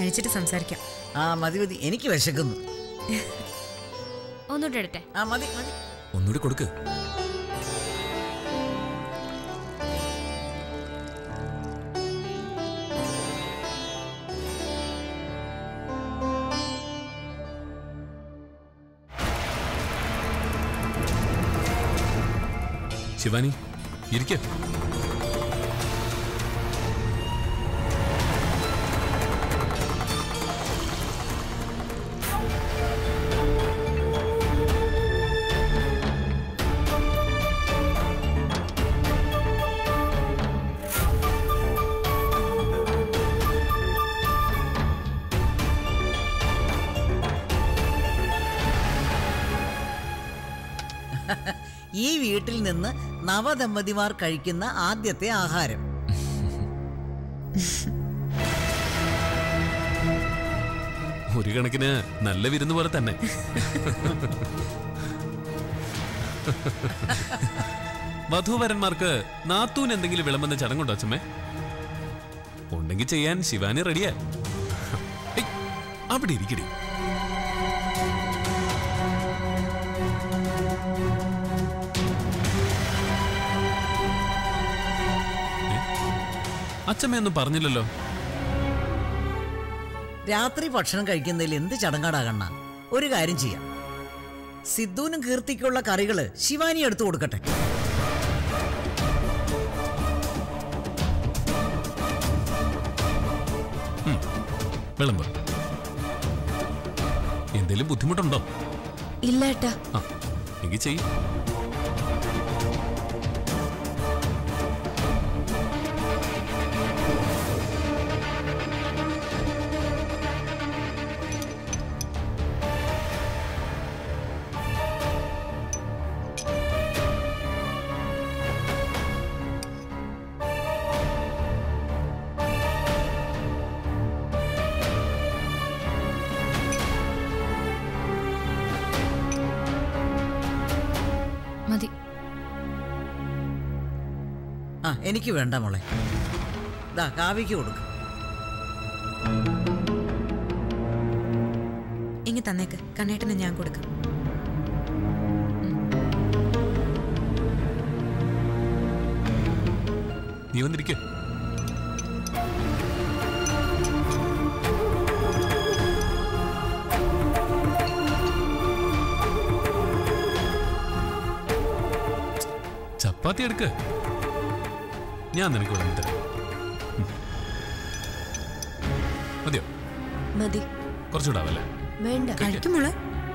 കഴിച്ചിട്ട് സംസാരിക്കാം ആ മതി മതി എനിക്ക് വിശക്കുന്നു ഒന്നുകൂടെ എടുട്ടെ ആ മതി മതി ഒന്നുകൂടി കൊടുക്ക് ശിവാനി ഇരിക്ക ഈ വീട്ടിൽ നിന്ന് നവദമ്പതിമാർ കഴിക്കുന്ന ആദ്യത്തെ ആഹാരം ഒരു കണക്കിന് നല്ല വിരുന്ന് പോലെ തന്നെ വധൂവരന്മാർക്ക് നാത്തൂൻ എന്തെങ്കിലും വിളമ്പെന്ന ചടങ്ങുണ്ടോ അച്ഛമ്മേ ഉണ്ടെങ്കിൽ ചെയ്യാൻ ശിവാനി റെഡിയാ ഏയ്, അവിടെ ഇരിക്കടി ഏ? അച്ഛമ്മയൊന്നും പറഞ്ഞില്ലല്ലോ രാത്രി ഭക്ഷണം കഴിക്കുന്നതിൽ എന്ത് ചടങ്ങാടാ കണ്ണ ഒരു കാര്യം ചെയ്യാം സിദ്ധുവിനും കീർത്തിക്കുള്ള കറികള് ശിവാനി എടുത്തു കൊടുക്കട്ടെ വിളമ്പ് എന്തേലും ബുദ്ധിമുട്ടുണ്ടോ ഇല്ല ഏട്ടാ ആ എങ്കിൽ ചെയ്യും മതി ആ എനിക്ക് വേണ്ട മോളെ ദാ കാവിക്ക് കൊടുക്ക് ഇങ്ങി തന്നേക്ക് കണ്ണേട്ടന് ഞാൻ കൊടുക്കാം നീ വന്നിരിക്ക ചപ്പാത്തി എടുക്ക് ഞാൻ നിനക്ക് വിളമ്പി തരാം ഉം. മതിയോ മതി കുറച്ചുകൂടെ ആവല്ലേ വേണ്ട കഴിക്കും മോളെ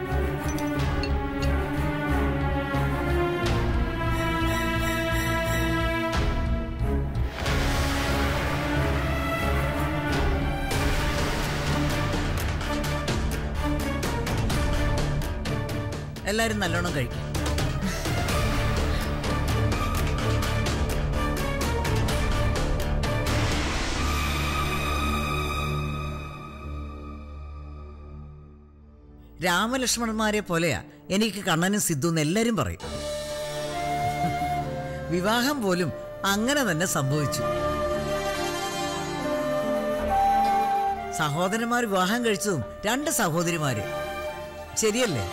എല്ലാരും നല്ലോണം കഴിക്കും രാമലക്ഷ്മണന്മാരെ പോലെയാ എനിക്ക് കണ്ണനും സിദ്ധു എന്ന് എല്ലാരും പറയും വിവാഹം പോലും അങ്ങനെ തന്നെ സംഭവിച്ചു സഹോദരന്മാർ വിവാഹം കഴിച്ചതും രണ്ട് സഹോദരിമാര് ശരിയല്ലേ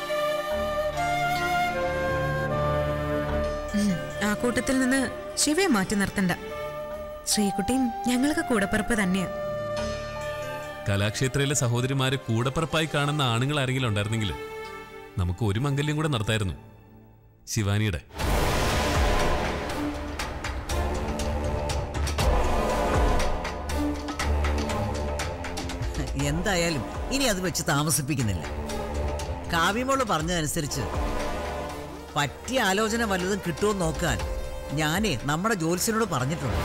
ഉം, ആ കൂട്ടത്തിൽ നിന്ന് ശിവയെ മാറ്റി നിർത്തണ്ട ശ്രീകുട്ടിയും ഞങ്ങൾക്ക് കൂടപ്പിറപ്പ് തന്നെയാ കലാക്ഷേത്രയിലെ സഹോദരിമാരെ കൂടപ്പിറപ്പായി കാണുന്ന ആണുങ്ങൾ ആരെങ്കിലും ഉണ്ടായിരുന്നെങ്കിൽ നമുക്ക് ഒരു മംഗല്യം കൂടെ നടത്തായിരുന്നു ശിവാനിയുടെ എന്തായാലും ഇനി അത് വെച്ച് താമസിപ്പിക്കുന്നില്ല കാവ്യമോള് പറഞ്ഞതനുസരിച്ച് പറ്റിയ ആലോചന വല്ലതും കിട്ടുമോ നോക്കാൻ ഞാനേ നമ്മുടെ ജോത്സ്യനോട് പറഞ്ഞിട്ടുണ്ട്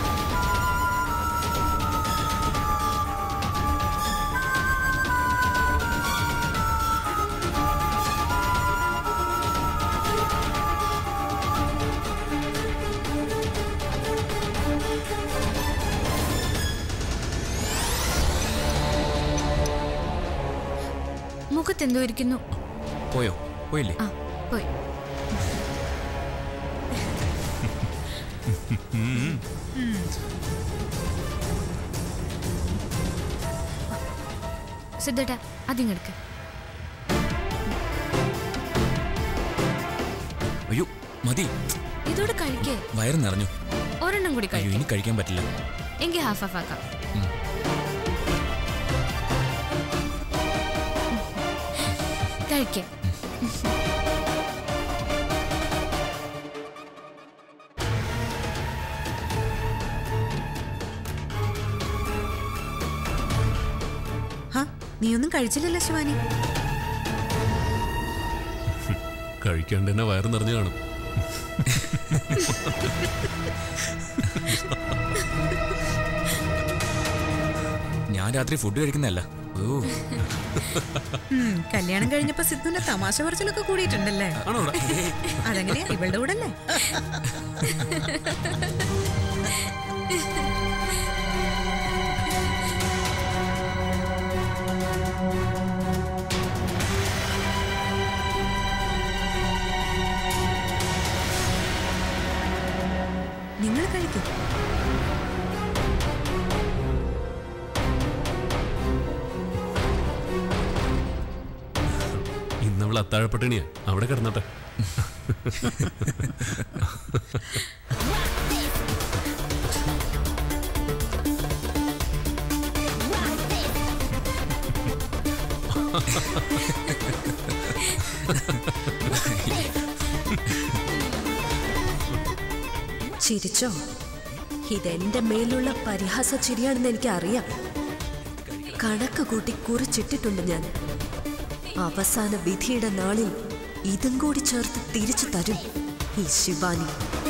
മുഖത്തെന്തോ ഇരിക്കുന്നു പോയോ പോയില്ലേ ആ പോയി സിദ്ധേട്ടാ അതിങ്ങെടുക്ക് അയ്യോ മതി ഇതോടെ കഴിക്കേ വയറ് നിറഞ്ഞു ഒരെണ്ണം കൂടി അയ്യോ കഴിക്കേ ഇനി കഴിക്കാൻ പറ്റില്ല എങ്കിൽ ഹാഫ് ഹാഫ് ആക്കാം ഉം. കഴിക്കേ ഹാ നീയൊന്നും കഴിച്ചില്ലല്ലോ ശിവാനി കഴിക്കാണ്ട് തന്നെ വയറ് നിറഞ്ഞു കാണും ഞാൻ രാത്രി ഫുഡ് കഴിക്കുന്നതല്ല ഓ ഉം, കല്യാണം കഴിഞ്ഞപ്പോ സിദ്ധുവിന്റെ തമാശ പറച്ചിലൊക്കെ കൂടിയിട്ടുണ്ടല്ലേ ആണോ ഇവിടെ? അതെങ്ങനെയാ ഇവളുടെ കൂടെ അല്ലേ നിങ്ങൾ കഴിക്കും ഇന്നവൾ അത്താഴപ്പട്ടിണിയാ അവിടെ കിടന്നോട്ടെ ചിരിച്ചോ ഇതെന്റെ മേലുള്ള പരിഹാസ ചിരിയാണെന്ന് എനിക്ക് അറിയാം കണക്ക് കൂട്ടി കുറിച്ചിട്ടിട്ടുണ്ട് ഞാൻ അവസാന വിധിയുടെ നാളിൽ ഇതും കൂടി ചേർത്ത് തിരിച്ചു തരും ഈ ശിവാനി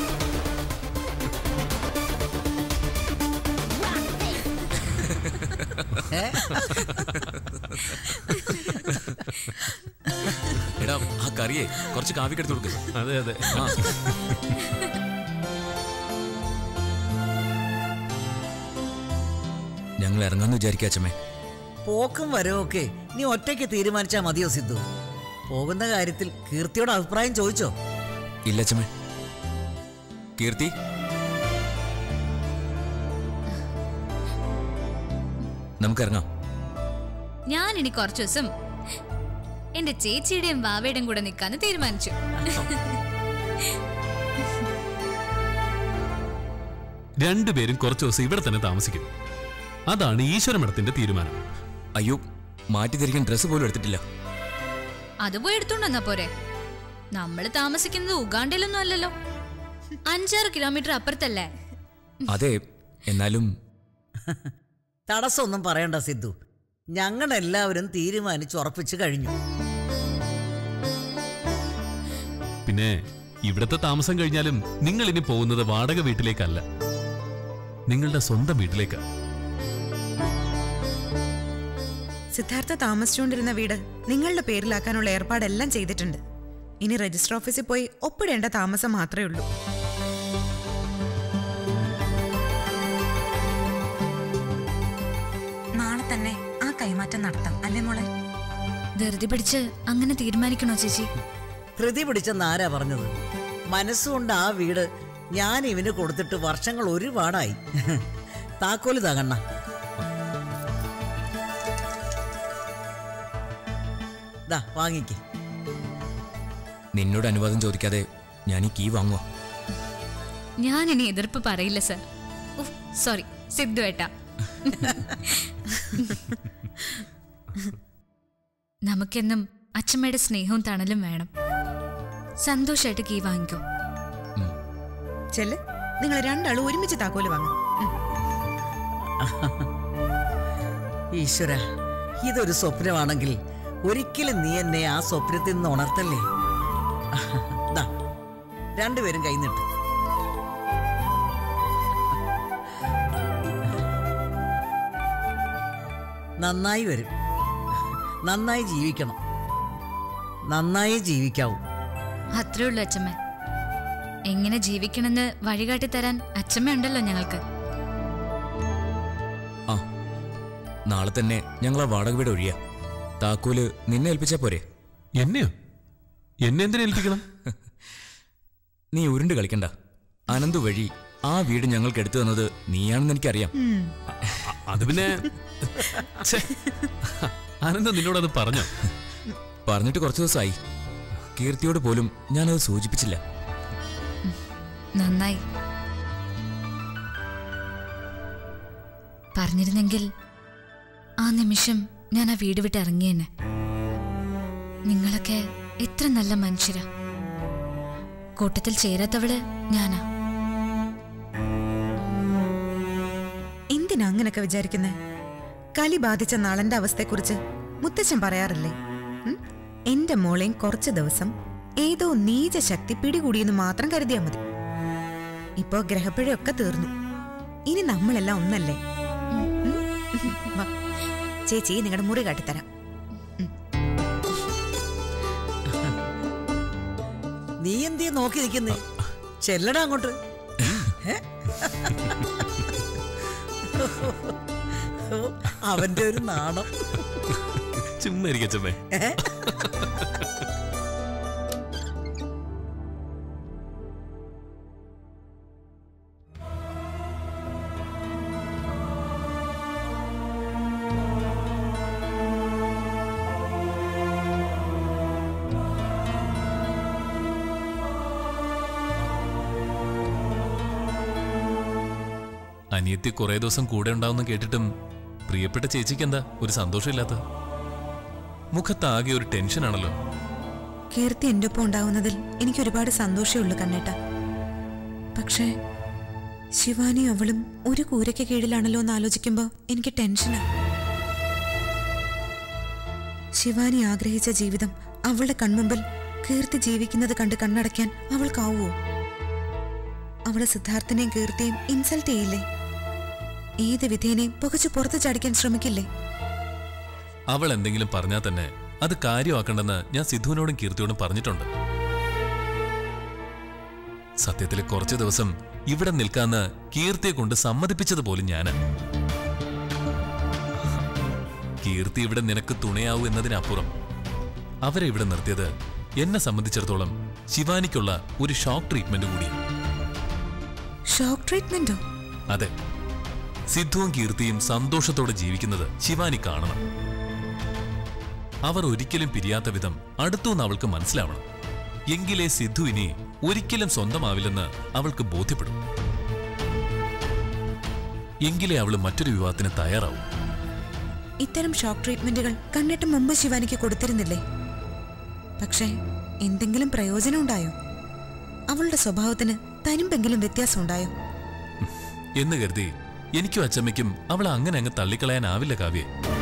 എടാ ആ കറിയെ കുറച്ച് കാവിക്ക് എടുത്ത് കൊടുക്ക് അതെ അതെ ആ ഞങ്ങൾ ഇറങ്ങാന്ന് വിചാരിക്കുക അച്ഛമ്മേ പോക്കും വരവൊക്കെ നീ ഒറ്റയ്ക്ക് തീരുമാനിച്ചാ മതിയോ സിദ്ധു പോകുന്ന കാര്യത്തിൽ കീർത്തിയോട് അഭിപ്രായം ചോദിച്ചോ ഇല്ല അച്ഛമ്മേ കീർത്തി നമുക്കിറങ്ങാം ഞാൻ ഇനി കുറച്ചു ദിവസം എന്റെ ചേച്ചിയുടെയും വാവയുടെയും കൂടെ നിൽക്കാന്ന് തീരുമാനിച്ചു രണ്ടുപേരും കുറച്ച് ദിവസം ഇവിടെ തന്നെ താമസിക്കും അതാണ് ഈശ്വര മഠത്തിന്റെ തീരുമാനം അയ്യോ മാറ്റി ധരിക്കാൻ ഡ്രസ്സ് പോലും എടുത്തിട്ടില്ല അത് പോയി എടുത്തോണ്ടെന്നാ പോരെ നമ്മള് താമസിക്കുന്നത് ഉഗാണ്ടയിലൊന്നും അല്ലല്ലോ അഞ്ചാറ് കിലോമീറ്റർ അപ്പുറത്തല്ലേ അതെ എന്നാലും തടസ്സമൊന്നും പറയണ്ട സിദ്ധു ഞങ്ങളെല്ലാവരും തീരുമാനിച്ച് ഉറപ്പിച്ചു കഴിഞ്ഞു പിന്നെ ഇവിടത്തെ താമസം കഴിഞ്ഞാലും നിങ്ങൾ ഇനി പോകുന്നത് വാടക വീട്ടിലേക്കല്ല നിങ്ങളുടെ സ്വന്തം വീട്ടിലേക്കാ സിദ്ധാർത്ഥ താമസിച്ചുകൊണ്ടിരുന്ന വീട് നിങ്ങളുടെ പേരിലാക്കാനുള്ള ഏർപ്പാടെല്ലാം ചെയ്തിട്ടുണ്ട് ഇനി രജിസ്റ്റർ ഓഫീസിൽ പോയി ഒപ്പിടേണ്ട താമസം മാത്രമേ ഉള്ളൂ നാളെ തന്നെ ആ കൈമാറ്റം നടത്താം അല്ലേ മോളെ ധൃതി പിടിച്ച് അങ്ങനെ തീരുമാനിക്കണോ ചേച്ചി ധൃതി പിടിച്ചെന്ന് ആരാ പറഞ്ഞത് മനസ്സുകൊണ്ട് ആ വീട് ഞാൻ ഇവന് കൊടുത്തിട്ട് വർഷങ്ങൾ ഒരുപാടായി താക്കോല് തകണ്ണ ദാ വാങ്ങിക്കേ നിന്നോട് അനുവാദം ചോദിക്കാതെ ഞാൻ ഈ കീ വാങ്ങുക ഞാൻ ഇനി എതിർപ്പ് പറയില്ല സർ സോറി സിദ്ധു ഏട്ടാ നമുക്കെന്നും അച്ഛമ്മയുടെ സ്നേഹവും തണലും വേണം സന്തോഷമായിട്ട് കീ വാങ്ങിക്കോ ചെല്ല് നിങ്ങൾ രണ്ടാളും ഒരുമിച്ച് താക്കോല് വാങ്ങും ഉം. ഈശ്വര ഇതൊരു സ്വപ്നമാണെങ്കിൽ ഒരിക്കലും നീ എന്നെ ആ സ്വപ്നത്തിൽ നിന്ന് ഉണർത്തല്ലേ ദാ രണ്ടുപേരും കൈന്നിട്ട് നന്നായി വരും നന്നായി ജീവിക്കണം നന്നായി ജീവിക്കാവൂ അത്രേ ഉള്ളൂ അച്ഛമ്മ എങ്ങനെ ജീവിക്കണമെന്ന് വഴികാട്ടി തരാൻ അച്ഛമ്മ ഉണ്ടല്ലോ ഞങ്ങൾക്ക് ആ നാളെ തന്നെ ഞങ്ങൾ ആ വാടക വീട് ഒഴിയാ താക്കോല് നിന്നെ ഏൽപ്പിച്ചാ പോരെ എന്നെയോ എന്നെ എന്തിനാ ഏൽപ്പിക്കണം നീ ഉരുണ്ട് കളിക്കണ്ട അനന്തു വഴി ആ വീട് ഞങ്ങൾക്ക് എടുത്തു തന്നത് നീയാണെന്ന് എനിക്കറിയാം ഉം. അ- അത് പിന്നെ ഛെ, അനന്ത നിന്നോടത് പറഞ്ഞോ പറഞ്ഞിട്ട് കുറച്ച് ദിവസമായി കീർത്തിയോട് പോലും ഞാനത് സൂചിപ്പിച്ചില്ല നന്നായി പറഞ്ഞിരുന്നെങ്കിൽ ആ നിമിഷം ഞാൻ ആ വീട് വിട്ട് ഇറങ്ങിയെന്നെ നിങ്ങളൊക്കെ എത്ര നല്ല മനുഷ്യരാ കൂട്ടത്തിൽ ചേരാത്തവള് ഞാനാ എന്തിനാ അങ്ങനൊക്കെ വിചാരിക്കുന്നേ കലി ബാധിച്ച നളന്റെ അവസ്ഥയെക്കുറിച്ച് മുത്തച്ഛൻ പറയാറില്ലേ ഉം? എന്റെ മോളെയും കുറച്ച് ദിവസം ഏതോ നീച ശക്തി പിടികൂടിയെന്ന് മാത്രം കരുതിയാ മതി ഇപ്പോ ഗ്രഹപ്പിഴയൊക്കെ തീർന്നു ഇനി നമ്മളെല്ലാം ഒന്നല്ലേ ഉം? വാ. ചേച്ചി നിങ്ങളുടെ മുറി കാട്ടിത്തരാം നീ എന്തിയെ നോക്കി നിൽക്കുന്നേ ചെല്ലടാ അങ്ങോട്ട് ഏ? അവന്റെ ഒരു നാണം ചുമ്മാ ഇരിക്കച്ചമ്മേ ഏ? അനിയത്തി കുറെ ദിവസം കൂടെ ഉണ്ടാവുന്ന കേട്ടിട്ടും പ്രിയപ്പെട്ട ചേച്ചിക്ക് എന്താ ഒരു സന്തോഷമില്ലാത്ത മുഖത്താകെ ഒരു ടെൻഷനാണല്ലോ കീർത്തി എൻ്റെ ഒപ്പം ഉണ്ടാവുന്നതിൽ എനിക്ക് ഒരുപാട് സന്തോഷമേ ഉള്ളൂ കണ്ണേട്ട പക്ഷേ ശിവാനി അവളും ഒരു കൂരയ്ക്ക് കീഴിലാണല്ലോ എന്ന് ആലോചിക്കുമ്പോൾ എനിക്ക് ടെൻഷനാ ശിവാനി ആഗ്രഹിച്ച ജീവിതം അവളുടെ കൺമുമ്പിൽ കീർത്തി ജീവിക്കുന്നത് കണ്ട് കണ്ണടയ്ക്കാൻ അവൾക്കാവോ അവള് സിദ്ധാർത്ഥനെയും കീർത്തിയും ഇൻസൾട്ട് ചെയ്യില്ലേ ഏത് വിധേനയും പുകച്ചു പുറത്തു ചാടിക്കാൻ ശ്രമിക്കില്ലേ അവൾ എന്തെങ്കിലും പറഞ്ഞാൽ തന്നെ അത് കാര്യമാക്കണ്ടെന്ന് ഞാൻ സിദ്ധുവിനോടും കീർത്തിയോടും പറഞ്ഞിട്ടുണ്ട് സത്യത്തിൽ കുറച്ചു ദിവസം ഇവിടെ നിൽക്കാന്ന് കീർത്തിയെ കൊണ്ട് സമ്മതിപ്പിച്ചത് പോലും ഞാന് കീർത്തി ഇവിടെ നിനക്ക് തുണയാവൂ എന്നതിനപ്പുറം അവരെ ഇവിടെ നിർത്തിയത് എന്നെ സംബന്ധിച്ചിടത്തോളം ശിവാനിക്കുള്ള ഒരു ഷോക്ക് ട്രീറ്റ്മെന്റ് കൂടിയാണ് ഷോക്ക് ട്രീറ്റ്മെന്റോ അതെ സിദ്ധുവും കീർത്തിയും സന്തോഷത്തോടെ ജീവിക്കുന്നത് ശിവാനി കാണണം അവർ ഒരിക്കലും പിരിയാത്ത വിധം അടുത്തുനിന്ന് അവൾക്ക് മനസ്സിലാവണം എങ്കിലേ സിദ്ധു ഇനി ഒരിക്കലും സ്വന്തമാവില്ലെന്ന് അവൾക്ക് ബോധ്യപ്പെടും എങ്കിലേ അവൾ മറ്റൊരു വിവാഹത്തിന് തയ്യാറാവും ഇത്തരം ഷോക്ക് ട്രീറ്റ്മെന്റുകൾ കണ്ടിട്ട് മുമ്പ് ശിവാനിക്ക് കൊടുത്തിരുന്നില്ലേ പക്ഷേ എന്തെങ്കിലും പ്രയോജനം ഉണ്ടായോ അവളുടെ സ്വഭാവത്തിന് തനിമ്പെങ്കിലും വ്യത്യാസം ഉണ്ടായോ എന്ന് കരുതി എനിക്കും അച്ചമ്മയ്ക്കും അവളെ അങ്ങനെ അങ്ങ് തള്ളിക്കളയാനാവില്ല കാവ്യെ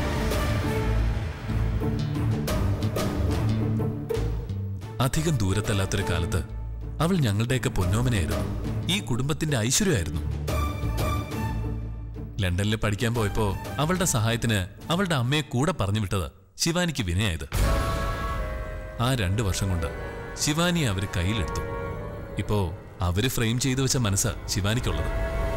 അധികം ദൂരത്തല്ലാത്തൊരു കാലത്ത് അവൾ ഞങ്ങളുടെയൊക്കെ പൊന്നോമനയായിരുന്നു ഈ കുടുംബത്തിന്റെ ഐശ്വര്യമായിരുന്നു ലണ്ടനിൽ പഠിക്കാൻ പോയപ്പോ അവളുടെ സഹായത്തിന് അവളുടെ അമ്മയെ കൂടെ പറഞ്ഞു വിട്ടത് ശിവാനിക്ക് വിനയായത് ആ രണ്ടു വർഷം കൊണ്ട് ശിവാനിയെ അവര് കയ്യിലെടുത്തു ഇപ്പോ അവര് ഫ്രെയിം ചെയ്തു വെച്ച മനസ്സാ ശിവാനിക്കുള്ളത്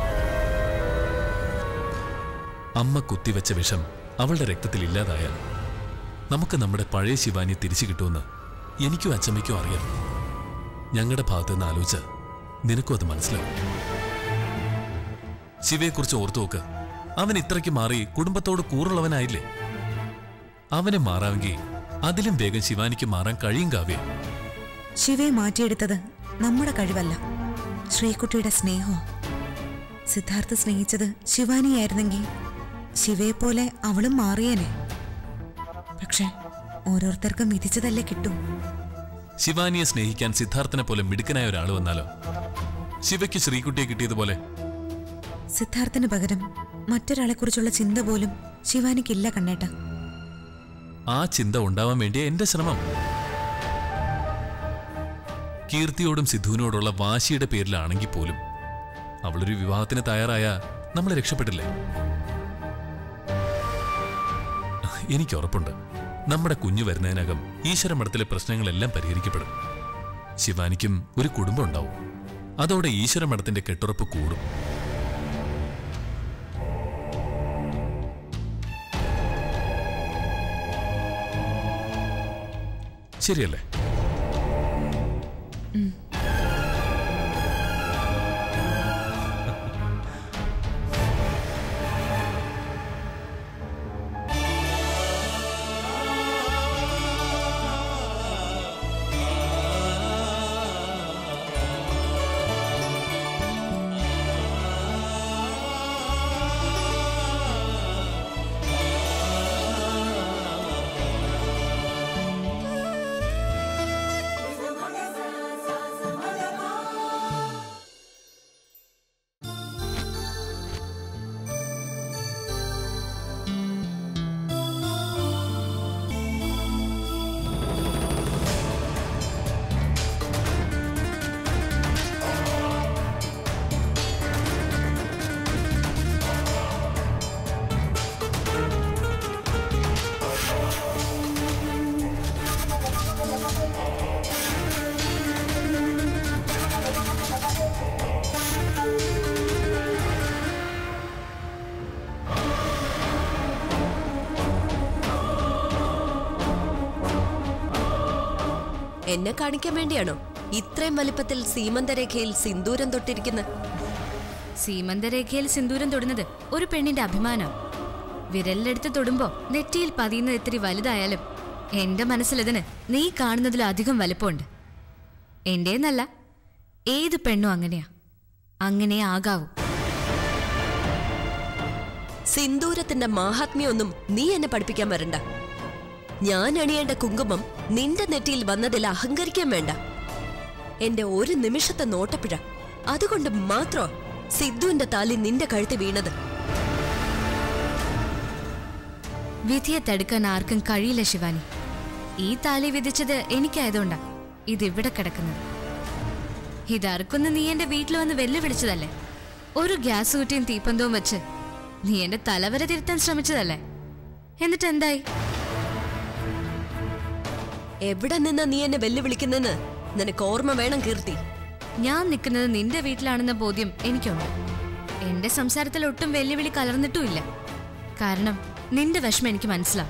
അമ്മ കുത്തിവെച്ച വിഷം അവളുടെ രക്തത്തിൽ ഇല്ലാതായാൽ നമുക്ക് നമ്മുടെ പഴയ ശിവാനി തിരിച്ചു കിട്ടുമെന്ന് എനിക്കും അച്ചമ്മയ്ക്കും അറിയാം ഞങ്ങളുടെ ഭാഗത്ത് നിന്ന് ആലോചിച്ച് നിനക്കും അത് മനസ്സിലാവും ശിവയെക്കുറിച്ച് ഓർത്തു നോക്ക് അവൻ ഇത്രയ്ക്ക് മാറി കുടുംബത്തോട് കൂറുള്ളവനായില്ലേ അവനെ മാറാമെങ്കിൽ അതിലും വേഗം ശിവാനിക്ക് മാറാൻ കഴിയും കാവ്യ ശിവയെ മാറ്റിയെടുത്തത് നമ്മുടെ കഴിവല്ല ശ്രീകുട്ടിയുടെ സ്നേഹമോ സിദ്ധാർത്ഥ സ്നേഹിച്ചത് ശിവാനിയായിരുന്നെങ്കിൽ ശിവയെപ്പോലെ അവളും മാറിയേനെ പക്ഷെ ഓരോരുത്തർക്കും വിധിച്ചതല്ലേ കിട്ടും ശിവാനിയെ സ്നേഹിക്കാൻ സിദ്ധാർത്ഥനെ പോലെ മിടുക്കനായ ഒരാൾ വന്നാലോ ശിവയ്ക്ക് ശ്രീകുട്ടിയെ കിട്ടിയതുപോലെ സിദ്ധാർത്ഥന് പകരം മറ്റൊരാളെക്കുറിച്ചുള്ള ചിന്ത പോലും ശിവാനിക്കില്ല കണ്ണേട്ട ആ ചിന്ത ഉണ്ടാവാൻ വേണ്ടിയ എന്റെ ശ്രമം കീർത്തിയോടും സിദ്ധുവിനോടുള്ള വാശിയുടെ പേരിലാണെങ്കിൽ പോലും അവളൊരു വിവാഹത്തിന് തയ്യാറായ നമ്മൾ രക്ഷപ്പെട്ടില്ലേ എനിക്ക് ഉറപ്പുണ്ട് നമ്മുടെ കുഞ്ഞു വരുന്നതിനകം ഈശ്വരമഠത്തിലെ പ്രശ്നങ്ങളെല്ലാം പരിഹരിക്കപ്പെടും ശിവാനിക്കും ഒരു കുടുംബം ഉണ്ടാവും അതോടെ ഈശ്വരമഠത്തിന്റെ കെട്ടുറപ്പ് കൂടും ശരിയല്ലേ എന്നെ കാണിക്കാൻ വേണ്ടിയാണോ ഇത്രയും വലിപ്പത്തിൽ സീമന്തരേഖയിൽ സിന്ദൂരം തൊട്ടിരിക്കുന്നത് സീമന്തരേഖയിൽ സിന്ദൂരം തൊടുന്നത് ഒരു പെണ്ണിന്റെ അഭിമാനം വിരലിലെടുത്ത് തൊടുമ്പോ നെറ്റിയിൽ പതിയുന്നത് ഇത്തിരി വലുതായാലും എന്റെ മനസ്സിലതിന് നീ കാണുന്നതിലധികം വലുപ്പമുണ്ട് എന്റേന്നല്ല ഏത് പെണ്ണും അങ്ങനെയാ അങ്ങനെ ആകാവൂ സിന്ദൂരത്തിന്റെ മാഹാത്മ്യമൊന്നും നീ എന്നെ പഠിപ്പിക്കാൻ വരണ്ട ഞാൻ അണിയേണ്ട കുങ്കുമം നിന്റെ നെറ്റിയിൽ വന്നതിൽ അഹങ്കരിക്കാൻ വേണ്ട എന്റെ ഒരു നിമിഷത്തെ നോട്ടപ്പിഴ അതുകൊണ്ട് മാത്രം സിദ്ധുവിന്റെ താലി നിന്റെ കഴുത്ത് വീണത് വിധിയെ തടുക്കാൻ ആർക്കും കഴിയില്ല ശിവാനി ഈ താലി വിധിച്ചത് എനിക്കായതുകൊണ്ടാ ഇതിവിടെ കിടക്കുന്നത് ഇതറുക്കുന്ന നീ എന്റെ വീട്ടിൽ വന്ന് വെല്ലുവിളിച്ചതല്ലേ ഒരു ഗ്യാസ് കുറ്റിയും തീപ്പന്തവും വെച്ച് നീ എന്റെ തലവര തിരുത്താൻ ശ്രമിച്ചതല്ലേ എന്നിട്ട് എന്തായി എവിടെ നിന്നാ നീ എന്നെ വെല്ലുവിളിക്കുന്നെന്ന് നിനക്ക് ഓർമ്മ വേണം കീർത്തി ഞാൻ നിൽക്കുന്നത് നിന്റെ വീട്ടിലാണെന്ന ബോധ്യം എനിക്കുണ്ട് എന്റെ സംസാരത്തിൽ ഒട്ടും വെല്ലുവിളി കലർന്നിട്ടുമില്ല കാരണം നിന്റെ വിഷമം എനിക്ക് മനസ്സിലാവും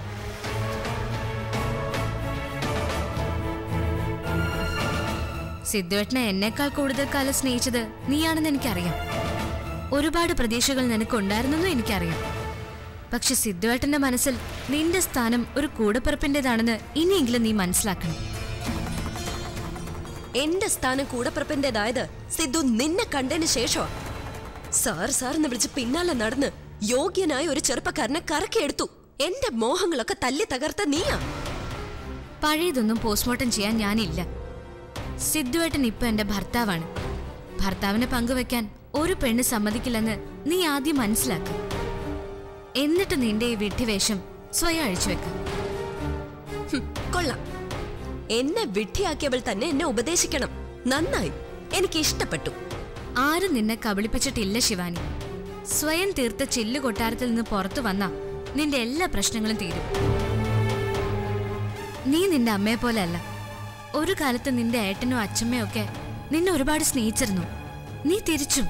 സിദ്ധുവേട്ടനെ എന്നേക്കാൾ കൂടുതൽ കാലം സ്നേഹിച്ചത് നീയാണെന്ന് എനിക്കറിയാം ഒരുപാട് പ്രതീക്ഷകൾ നിനക്കുണ്ടായിരുന്നെന്നും എനിക്കറിയാം പക്ഷെ സിദ്ധുവേട്ടന്റെ മനസ്സിൽ നിന്റെ സ്ഥാനം ഒരു കൂടപ്പിറപ്പിന്റേതാണെന്ന് ഇനിയെങ്കിലും നീ മനസ്സിലാക്കണം എന്റെ സ്ഥാനം കൂടപ്പിറപ്പിന്റേതായത് സിദ്ധു നിന്നെ കണ്ടതിന് ശേഷമാ സാർ സാർ എന്ന് വിളിച്ച് പിന്നാലെ നടന്ന് യോഗ്യനായ ഒരു ചെറുപ്പക്കാരനെ കറക്കിയെടുത്തു എന്റെ മോഹങ്ങളൊക്കെ തല്ലി തകർത്ത നീയാ പഴയതൊന്നും പോസ്റ്റ്മോർട്ടം ചെയ്യാൻ ഞാനില്ല സിദ്ധുവേട്ടൻ ഇപ്പൊ എന്റെ ഭർത്താവാണ് ഭർത്താവിനെ പങ്കുവെക്കാൻ ഒരു പെണ്ണ് സമ്മതിക്കില്ലെന്ന് നീ ആദ്യം മനസ്സിലാക്ക എന്നിട്ട് നിന്റെ ഈ വിഡ്ഢിവേഷം സ്വയം അഴിച്ചുവെക്ക ഹും, കൊള്ളാം എന്നെ വിഡ്ഢിയാക്കിയവൾ തന്നെ എന്നെ ഉപദേശിക്കണം നന്നായി എനിക്ക് ഇഷ്ടപ്പെട്ടു ആരും നിന്നെ കബളിപ്പിച്ചിട്ടില്ല ശിവാനി സ്വയം തീർത്ത ചില്ലു കൊട്ടാരത്തിൽ നിന്ന് പുറത്തു വന്ന നിന്റെ എല്ലാ പ്രശ്നങ്ങളും തീരും നീ നിന്റെ അമ്മയെ പോലെ അല്ല ഒരു കാലത്ത് നിന്റെ ഏട്ടനും അച്ഛമ്മയും ഒക്കെ നിന്നെ ഒരുപാട് സ്നേഹിച്ചിരുന്നു നീ തിരിച്ചും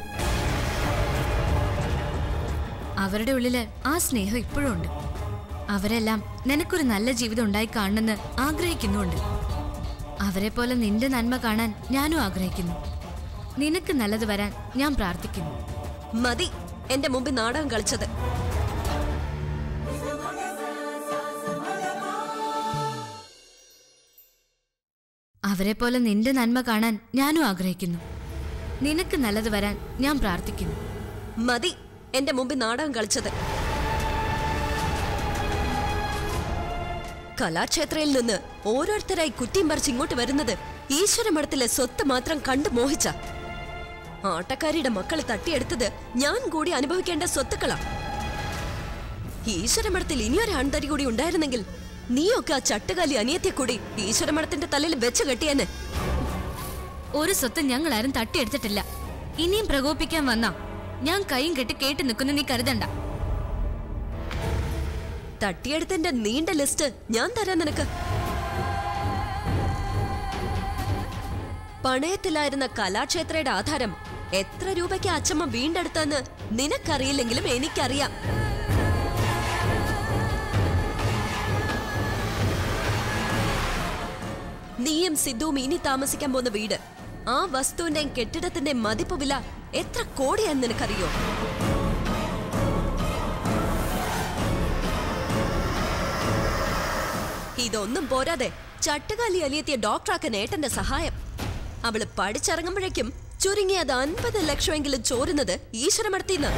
അവരുടെ ഉള്ളില് ആ സ്നേഹം ഇപ്പോഴും ഉണ്ട് അവരെല്ലാം നിനക്കൊരു നല്ല ജീവിതം ഉണ്ടായി കാണണമെന്ന് ആഗ്രഹിക്കുന്നുണ്ട് അവരെ പോലെ നിന്റെ നന്മ കാണാൻ ഞാനും ആഗ്രഹിക്കുന്നു നിനക്ക് നല്ലത് വരാൻ ഞാൻ പ്രാർത്ഥിക്കുന്നു മതി എന്റെ മുമ്പിൽ നാടകം കളിച്ചത് അവരെ പോലെ നിന്റെ നന്മ കാണാൻ ഞാനും ആഗ്രഹിക്കുന്നു നിനക്ക് നല്ലത് വരാൻ ഞാൻ പ്രാർത്ഥിക്കുന്നു മതി എന്റെ മുമ്പിൽ നാടകം കളിച്ചത് കലാക്ഷേത്രയിൽ നിന്ന് ഓരോരുത്തരായി കുറ്റിയും പറിച്ച് ഇങ്ങോട്ട് വരുന്നത് ഈശ്വരമഠത്തിലെ സ്വത്ത് മാത്രം കണ്ടു മോഹിച്ച ആട്ടക്കാരിയുടെ മക്കളെ തട്ടിയെടുത്തത് ഞാൻ കൂടി അനുഭവിക്കേണ്ട സ്വത്തുക്കളാ ഈശ്വരമഠത്തിൽ ഇനിയൊരു ആൺതരി കൂടി ഉണ്ടായിരുന്നെങ്കിൽ നീയൊക്കെ ആ ചട്ടുകാലി അനിയത്തെ കൂടി ഈശ്വരമഠത്തിന്റെ തലയിൽ വെച്ച് കെട്ടിയെന്നെ ഒരു സ്വത്ത് ഞങ്ങളാരും തട്ടിയെടുത്തിട്ടില്ല ഇനിയും പ്രകോപിക്കാൻ വന്നാ ഞാൻ കൈയും കെട്ടി കേട്ട് നിൽക്കുന്ന നീ കരുതണ്ട തട്ടിയെടുത്തതിന്റെ നീണ്ട ലിസ്റ്റ് ഞാൻ തരാം നിനക്ക് പണയത്തിലായിരുന്ന കലാക്ഷേത്രയുടെ ആധാരം എത്ര രൂപയ്ക്ക് അച്ചമ്മ വീണ്ടെടുത്തെന്ന് നിനക്കറിയില്ലെങ്കിലും എനിക്കറിയാം നീയും സിദ്ധുവും ഇനി താമസിക്കാൻ പോകുന്ന വീട് ആ വസ്തുവിന്റെയും കെട്ടിടത്തിന്റെയും മതിപ്പ് വില എത്ര കോടിയാന്ന് നിനക്കറിയോ ഇതൊന്നും പോരാതെ ചട്ടുകാലി അലിയെത്തിയ ഡോക്ടറാക്കൻ ഏട്ടന്റെ സഹായം അവള് പഠിച്ചിറങ്ങുമ്പോഴേക്കും ചുരുങ്ങിയത് അൻപത് ലക്ഷമെങ്കിലും ചോരുന്നത് ഈശ്വരമടത്തിന്ന്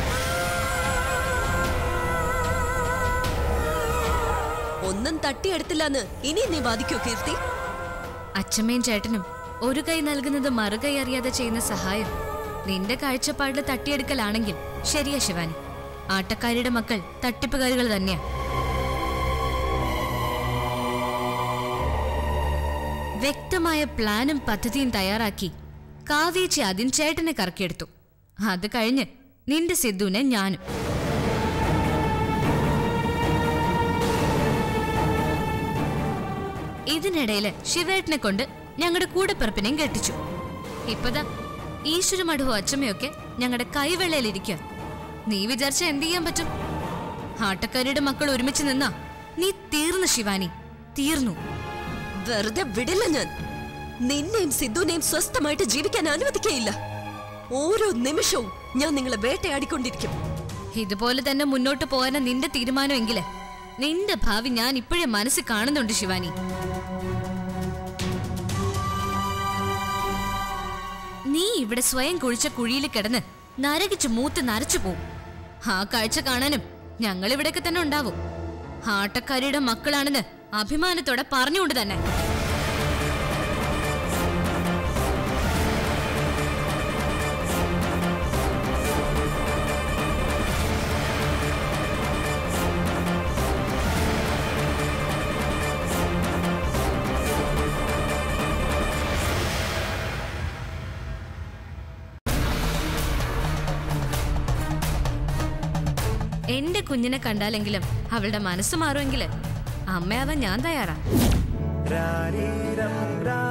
ഒന്നും തട്ടിയെടുത്തില്ലെന്ന് ഇനി നീ വാദിക്കോ കീർത്തി അച്ഛമ്മയും ചേട്ടനും ഒരു കൈ നൽകുന്നത് മറുകൈ അറിയാതെ ചെയ്യുന്ന സഹായം നിന്റെ കാഴ്ചപ്പാടിൽ തട്ടിയെടുക്കലാണെങ്കിൽ ശരിയാ ശിവാനി ആട്ടക്കാരിയുടെ മക്കൾ തട്ടിപ്പുകാരികൾ തന്നെയാ വ്യക്തമായ പ്ലാനും പദ്ധതിയും തയ്യാറാക്കി കാവേച്ചി ആദ്യം ചേട്ടനെ കറക്കിയെടുത്തു അത് കഴിഞ്ഞ് നിന്റെ സിദ്ധുവിനെ ഞാനും ഇതിനിടയില് ശിവേട്ടനെ കൊണ്ട് ഞങ്ങളുടെ കൂടെപ്പിറപ്പിനെയും കെട്ടിച്ചു ഇപ്പതാ ഈശ്വരമഠവും അച്ചമ്മയൊക്കെ ഞങ്ങളുടെ കൈവെള്ളയിലിരിക്കുക നീ വിചാരിച്ച എന്ത് ചെയ്യാൻ പറ്റും ആട്ടക്കാരിയുടെ മക്കൾ ഒരുമിച്ച് നിന്നാ നീ തീർന്നു ശിവാനി തീർന്നു വെറുതെ വിടില്ല ഞാൻ നിന്നെയും സിദ്ധുവിനെയും സ്വസ്ഥമായിട്ട് ജീവിക്കാൻ അനുവദിക്കയില്ല ഓരോ നിമിഷവും ഞാൻ നിങ്ങളെ വേട്ടയാടിക്കൊണ്ടിരിക്കും ഇതുപോലെ തന്നെ മുന്നോട്ട് പോകാനാ നിന്റെ തീരുമാനമെങ്കില് നിന്റെ ഭാവി ഞാൻ ഇപ്പോഴേ മനസ്സിൽ കാണുന്നുണ്ട് ശിവാനി നീ ഇവിടെ സ്വയം കുഴിച്ച കുഴിയിൽ കിടന്ന് നരകിച്ച് മൂത്ത് നരച്ചു പോവും ആ കാഴ്ച കാണാനും ഞങ്ങൾ ഇവിടെയൊക്കെ തന്നെ ഉണ്ടാവും ആട്ടക്കാരിയുടെ മക്കളാണെന്ന് അഭിമാനത്തോടെ പറഞ്ഞുകൊണ്ട് തന്നെ എന്റെ കുഞ്ഞിനെ കണ്ടാലെങ്കിലും അവളുടെ മനസ്സ് മാറുമെങ്കില് അമ്മയാവാൻ ഞാൻ തയ്യാറാ രാരീരം രാ